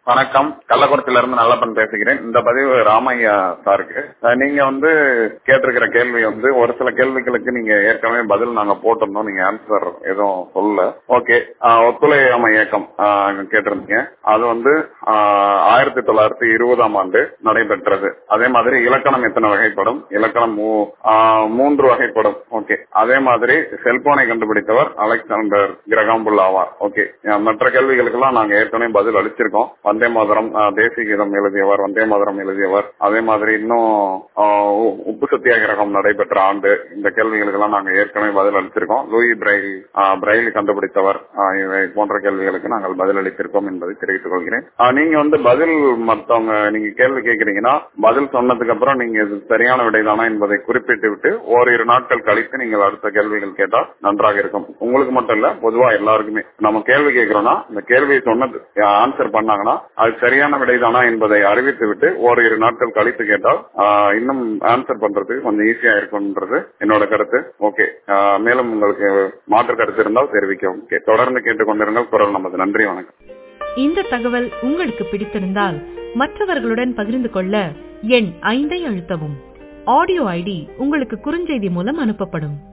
வணக்கம் கள்ளக்குறிச்சியில இருந்து நல்லப்பன் பேசுகிறேன் இந்த பதிவு ராமையா சாருக்கு அஹ் நீங்க வந்து கேட்டிருக்கிற கேள்வி வந்து ஒரு சில கேள்விகளுக்கு நீங்க ஏற்கனவே பதில் நாங்க போட்டிருந்தோம் நீங்க ஆன்சர் எதுவும் சொல்லல ஓகே ஒத்துழையாமை இயக்கம் அஹ், கேட்டிருந்தீங்க அது வந்து அஹ், ஆயிரத்தி தொள்ளாயிரத்தி இருபதாம் ஆண்டு நடைபெற்றது அதே மாதிரி இலக்கணம் எத்தனை வகைப்படும் இலக்கணம் மூ- அஹ், மூன்று வகைப்படும் ஓகே அதே மாதிரி செல்போனை கண்டுபிடித்தவர் அலெக்சாண்டர் கிரகாம்புல் ஆவார் ஓகே அஹ், மற்ற கேள்விகளுக்கெல்லாம் நாங்க ஏற்கனவே பதில் அளிச்சிருக்கோம் வந்தே மாதரம் அஹ், தேசிய கீதம் எழுதியவர் வந்தே மாதரம் எழுதியவர் அதே மாதிரி இன்னும் அஹ், உ- உப்பு சத்தியாகிரகம் நடைபெற்ற ஆண்டு இந்த கேள்விகளுக்கெல்லாம் நாங்க ஏற்கனவே பதில் அளிச்சிருக்கோம் லூயி பிரைல் அஹ், பிரைல் கண்டுபிடித்தவர் அஹ், இவை போன்ற கேள்விகளுக்கு நாங்கள் பதில் அளித்திருக்கோம் என்பதை தெரிவித்துக் கொள்கிறேன் அஹ், நீங்க வந்து பதில் மத்தவங்க நீங்க கேள்வி கேட்கறீங்கன்னா பதில் சொன்னதுக்கு அப்புறம் நீங்க இது சரியான விடைதானா என்பதை குறிப்பிட்டு விட்டு ஓரிரு நாட்கள் கழித்து நீங்கள் அடுத்த கேள்விகள் கேட்டால் நன்றாக இருக்கும் உங்களுக்கு மட்டும் இல்ல பொதுவா எல்லாருக்குமே நம்ம கேள்வி கேட்கிறோம்னா இந்த கேள்வியை சொன்னது ஆன்சர் பண்ணாங்கன்னா அது சரியான விடைதானா என்பதை அறிவித்து விட்டு ஓரிரு நாட்கள் கழித்து கேட்டால் ஆஹ், இன்னும் ஆன்சர் பண்றதுக்கு கொஞ்சம் ஈஸியா இருக்கும்ன்றது என்னோட கருத்து ஓகே மேலும் உங்களுக்கு மாற்று கருத்து இருந்தால் தெரிவிக்கவும் Okay, தொடர்ந்து கேட்டுக்கொண்டிருங்கள் குரல் நமது நன்றி வணக்கம் இந்த தகவல் உங்களுக்கு பிடித்திருந்தால் மற்றவர்களுடன் பகிர்ந்து கொள்ள எண் ஐந்தை அழுத்தவும் ஆடியோ ஐடி உங்களுக்கு குறுஞ்செய்தி மூலம் அனுப்பப்படும்